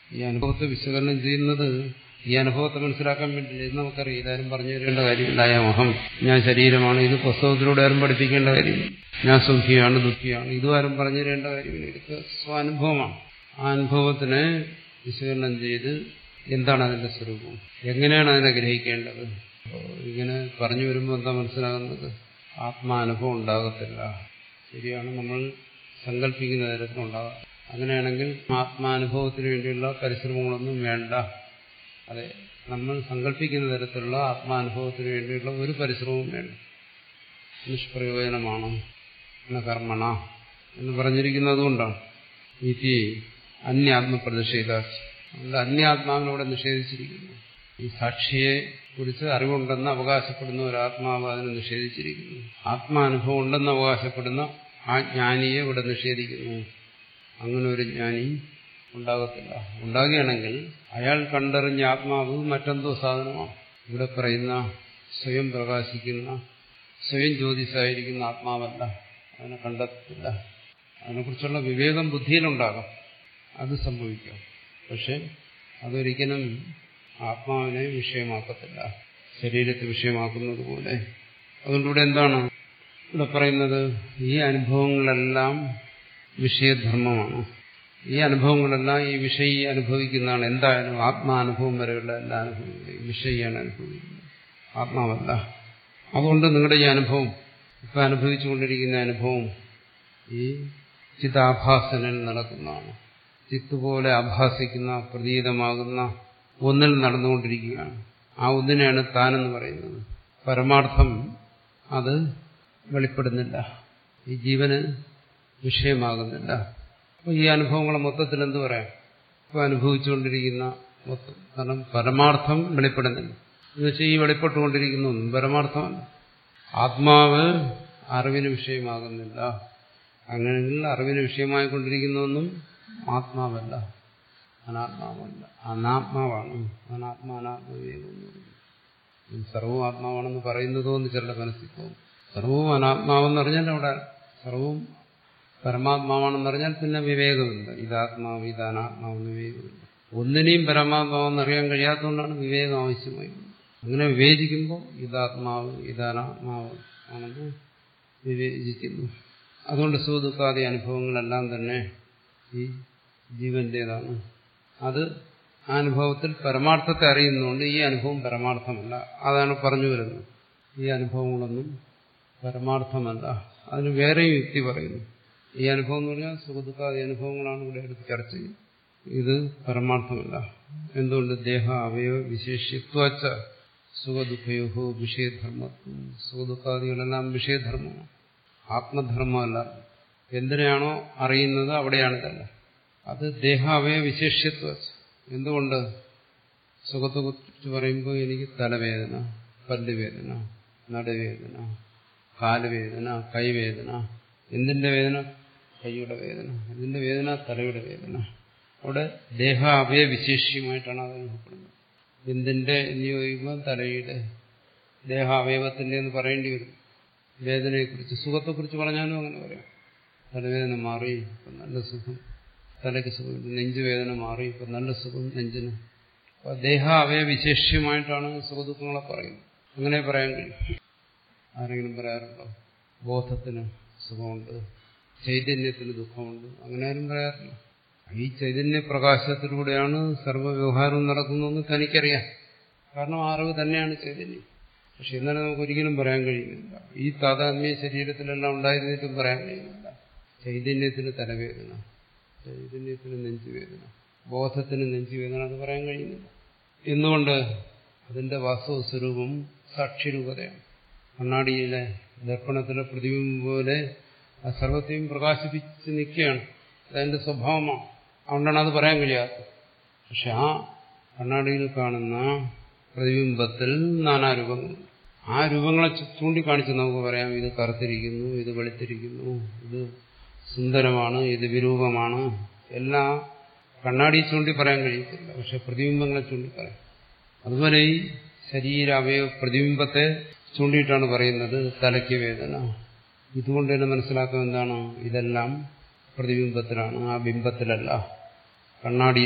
ഈ അനുഭവത്തെ വിശകലനം ചെയ്യുന്നത് ഈ അനുഭവത്തെ മനസ്സിലാക്കാൻ വേണ്ടിയില്ല ഇത് നമുക്കറിയാം ഇതാരും പറഞ്ഞു തരേണ്ട കാര്യമില്ല അഹം ഞാൻ ശരീരമാണ് ഇത് പുസ്തകത്തിലൂടെ ആരും പഠിപ്പിക്കേണ്ട കാര്യമില്ല ഞാൻ സുഖിയാണ് ദുഃഖിയാണ് ഇതും ആരും പറഞ്ഞു തരേണ്ട കാര്യമില്ല ഇതൊക്കെ സ്വാനുഭവമാണ് ആ അനുഭവത്തിനെ വിശകലനം ചെയ്ത് എന്താണ് അതിന്റെ സ്വരൂപം എങ്ങനെയാണ് അതിനെ ഗ്രഹിക്കേണ്ടത് ഇങ്ങനെ പറഞ്ഞു വരുമ്പോൾ എന്താ മനസ്സിലാകുന്നത് ആത്മാനുഭവം ഉണ്ടാകത്തില്ല ശരിയാണ് നമ്മൾ സങ്കല്പിക്കുന്ന തരത്തിലുണ്ടാകാം അങ്ങനെയാണെങ്കിൽ ആത്മാനുഭവത്തിന് വേണ്ടിയുള്ള പരിശ്രമങ്ങളൊന്നും വേണ്ട അതെ നമ്മൾ സങ്കല്പിക്കുന്ന തരത്തിലുള്ള ആത്മാനുഭവത്തിന് വേണ്ടിയുള്ള ഒരു പരിശ്രമവും വേണ്ട നിഷ്പ്രയോജനമാണ് എന്ന കർമ്മണ എന്ന് പറഞ്ഞിരിക്കുന്നത് കൊണ്ടാണ് ഇതി അന്യാത്മപ്രതിഷേധ അതുകൊണ്ട് അന്യാത്മാവിനോടെ നിഷേധിച്ചിരിക്കുന്നു ഈ സാക്ഷിയെ കുറിച്ച് അറിവുണ്ടെന്ന് അവകാശപ്പെടുന്ന ഒരു ആത്മാവ് അതിനെ നിഷേധിച്ചിരിക്കുന്നു ആത്മാനുഭവം ഉണ്ടെന്ന് അവകാശപ്പെടുന്ന ആ ജ്ഞാനിയെ ഇവിടെ നിഷേധിക്കുന്നു അങ്ങനെ ഒരു ജ്ഞാനി ഉണ്ടാകത്തില്ല ഉണ്ടാകുകയാണെങ്കിൽ അയാൾ കണ്ടറിഞ്ഞ ആത്മാവ് മറ്റെന്തോ സാധനമാണ് ഇവിടെ പറയുന്ന സ്വയം പ്രകാശിക്കുന്ന സ്വയം ജ്യോതിസായിരിക്കുന്ന ആത്മാവല്ല അതിനെ കണ്ടെത്തില്ല അതിനെക്കുറിച്ചുള്ള വിവേകം ബുദ്ധിയിലുണ്ടാകാം അത് സംഭവിക്കാം പക്ഷെ അതൊരിക്കലും ആത്മാവിനെ വിഷയമാക്കത്തില്ല ശരീരത്തെ വിഷയമാക്കുന്നത് പോലെ അതുകൊണ്ട് ഇവിടെ എന്താണ് ഇവിടെ പറയുന്നത് ഈ അനുഭവങ്ങളെല്ലാം വിഷയധർമ്മമാണ് ഈ അനുഭവങ്ങളെല്ലാം ഈ വിഷയി അനുഭവിക്കുന്നതാണ് എന്തായാലും ആത്മാനുഭവം വരെയുള്ള എല്ലാ അനുഭവങ്ങളും വിഷയാണ് അനുഭവിക്കുന്നത് ആത്മാവല്ല അതുകൊണ്ട് നിങ്ങളുടെ ഈ അനുഭവം ഇപ്പം അനുഭവിച്ചുകൊണ്ടിരിക്കുന്ന അനുഭവം ഈ ചിതാഭാസനിൽ നടക്കുന്നതാണ് ചിത്തുപോലെ ആഭാസിക്കുന്ന പ്രതീതമാകുന്ന ഒന്നിൽ നടന്നുകൊണ്ടിരിക്കുകയാണ് ആ ഒന്നിനെയാണ് താനെന്ന് പറയുന്നത് പരമാർത്ഥം അത് വെളിപ്പെടുന്നില്ല ഈ ജീവന് വിഷയമാകുന്നില്ല അപ്പോൾ ഈ അനുഭവങ്ങളെ മൊത്തത്തിൽ എന്ത് പറയാം ഇപ്പോൾ അനുഭവിച്ചുകൊണ്ടിരിക്കുന്ന മൊത്തം കാരണം പരമാർത്ഥം വെളിപ്പെടുന്നില്ല എന്നുവെച്ചാൽ ഈ വെളിപ്പെട്ടുകൊണ്ടിരിക്കുന്ന ഒന്നും പരമാർത്ഥമല്ല ആത്മാവ് അറിവിന് വിഷയമാകുന്നില്ല അങ്ങനെയെങ്കിൽ അറിവിന് വിഷയമായിക്കൊണ്ടിരിക്കുന്നതൊന്നും ആത്മാവല്ല അനാത്മാവല്ല അനാത്മാവാണ് അനാത്മാ അനാത്മവിവേകം സർവവും ആത്മാവാണെന്ന് പറയുന്നതോ എന്ന് ചിലരുടെ മനസ്സിൽ പോകും സർവവും അനാത്മാവെന്ന് പറഞ്ഞാൽ അവിടെ സർവവും പരമാത്മാവാണെന്ന് പറഞ്ഞാൽ പിന്നെ വിവേകമില്ല ഇതാത്മാവ് ഇത് അനാത്മാവെന്ന് വിവേകമില്ല ഒന്നിനെയും പരമാത്മാവെന്ന് അറിയാൻ കഴിയാത്തതുകൊണ്ടാണ് വിവേകം ആവശ്യമായി അങ്ങനെ വിവേചിക്കുമ്പോൾ ഇതാത്മാവ് ഇതാനാത്മാവ് ആണെന്ന് വിവേചിക്കുന്നു അതുകൊണ്ട് സുഖദുഃഖാദി അനുഭവങ്ങളെല്ലാം തന്നെ ഈ ജീവന്റേതാണ് അത് ആ അനുഭവത്തിൽ പരമാർത്ഥത്തെ അറിയുന്നതുകൊണ്ട് ഈ അനുഭവം പരമാർത്ഥമല്ല അതാണ് പറഞ്ഞു വരുന്നത് ഈ അനുഭവങ്ങളൊന്നും പരമാർത്ഥമല്ല അതിന് വേറെയും യുക്തി പറയുന്നു ഈ അനുഭവം എന്ന് പറഞ്ഞാൽ സുഖദുഃഖാദി അനുഭവങ്ങളാണ് ഇവിടെ എടുത്ത് ചർച്ച ചെയ്യുന്നത് ഇത് പരമാർത്ഥമല്ല എന്തുകൊണ്ട് ദേഹ അവയവ വിശേഷിത്വച്ച സുഖദുഃഖയോഹോ വിഷയധർമ്മത്വം സുഖദുഃഖാദികളെല്ലാം വിഷയധർമ്മമാണ് ആത്മധർമ്മമല്ല എന്തിനാണോ അറിയുന്നത് അവിടെയാണ് തന്നെ അത് ദേഹാവയ വിശേഷ്യത്വ എന്തുകൊണ്ട് സുഖത്തെ കുറിച്ച് പറയുമ്പോൾ എനിക്ക് തലവേദന പല്ലുവേദന നടുവേദന കാലുവേദന കൈവേദന എന്തിന്റെ വേദന കൈയുടെ വേദന എന്തിന്റെ വേദന തലയുടെ വേദന അവിടെ ദേഹാവയ വിശേഷ്യമായിട്ടാണ് അത് അനുഭവപ്പെടുന്നത് എന്തിന്റെ എന്ന് ചോദിക്കുമ്പോൾ തലയുടെ ദേഹാവയവത്തിന്റെ എന്ന് പറയേണ്ടി വരും വേദനയെക്കുറിച്ച് സുഖത്തെക്കുറിച്ച് പറഞ്ഞാലും അങ്ങനെ പറയാം തലവേദന മാറി ഇപ്പം നല്ല സുഖം തലയ്ക്ക് സുഖം നെഞ്ചുവേദന മാറി ഇപ്പം നല്ല സുഖം നെഞ്ചിന് അപ്പൊ ദേഹാവയ വിശേഷ്യമായിട്ടാണ് സുഖദുഃഖങ്ങളെ പറയുന്നത് അങ്ങനെ പറയാൻ കഴിയും ആരെങ്കിലും പറയാറുണ്ടോ ബോധത്തിന് സുഖമുണ്ട് ചൈതന്യത്തിന് ദുഃഖമുണ്ട് അങ്ങനെ ആരും പറയാറില്ല ഈ ചൈതന്യ പ്രകാശത്തിലൂടെയാണ് സർവ്വവ്യവഹാരവും നടക്കുന്നതെന്ന് തനിക്കറിയാം കാരണം അറിവ് തന്നെയാണ് ചൈതന്യം പക്ഷെ എന്നാലും നമുക്ക് ഒരിക്കലും പറയാൻ കഴിയുന്നില്ല ഈ താതാത്മ്യ ശരീരത്തിലെല്ലാം ഉണ്ടായിരുന്നിട്ടും പറയാൻ കഴിയുന്നില്ല ചൈതന്യത്തിന് തലവേദന ചൈതന്യത്തിന് നെഞ്ചുവേദന ബോധത്തിന് നെഞ്ചുവേദന അത് പറയാൻ കഴിയുന്നില്ല എന്തുകൊണ്ട് അതിന്റെ വാസ്തവ സ്വരൂപം സാക്ഷിരൂപതയാണ് കണ്ണാടിയിലെ ദർപ്പണത്തിലെ പ്രതിബിംബം പോലെ ആ സർവത്തെയും പ്രകാശിപ്പിച്ച് നിൽക്കുകയാണ് അതതിന്റെ സ്വഭാവമാണ് അതുകൊണ്ടാണ് അത് പറയാൻ കഴിയാത്തത് പക്ഷെ ആ കണ്ണാടിയിൽ കാണുന്ന പ്രതിബിംബത്തിൽ നാനാരൂപങ്ങളുണ്ട് ആ രൂപങ്ങളെ ചൂണ്ടിക്കാണിച്ച് നമുക്ക് പറയാം ഇത് കറുത്തിരിക്കുന്നു ഇത് വെളുത്തിരിക്കുന്നു ഇത് സുന്ദരമാണ് ഇത് വിരൂപമാണ് എല്ലാം കണ്ണാടി ചൂണ്ടി പറയാൻ കഴിയത്തില്ല പക്ഷെ പ്രതിബിംബങ്ങളെ ചൂണ്ടി പറയാം അതുപോലെ ഈ ശരീരാവയ പ്രതിബിംബത്തെ ചൂണ്ടിയിട്ടാണ് പറയുന്നത് തലയ്ക്ക് വേദന ഇതുകൊണ്ട് തന്നെ മനസ്സിലാക്കുക എന്താണ് ഇതെല്ലാം പ്രതിബിംബത്തിലാണ് ആ ബിംബത്തിലല്ല കണ്ണാടി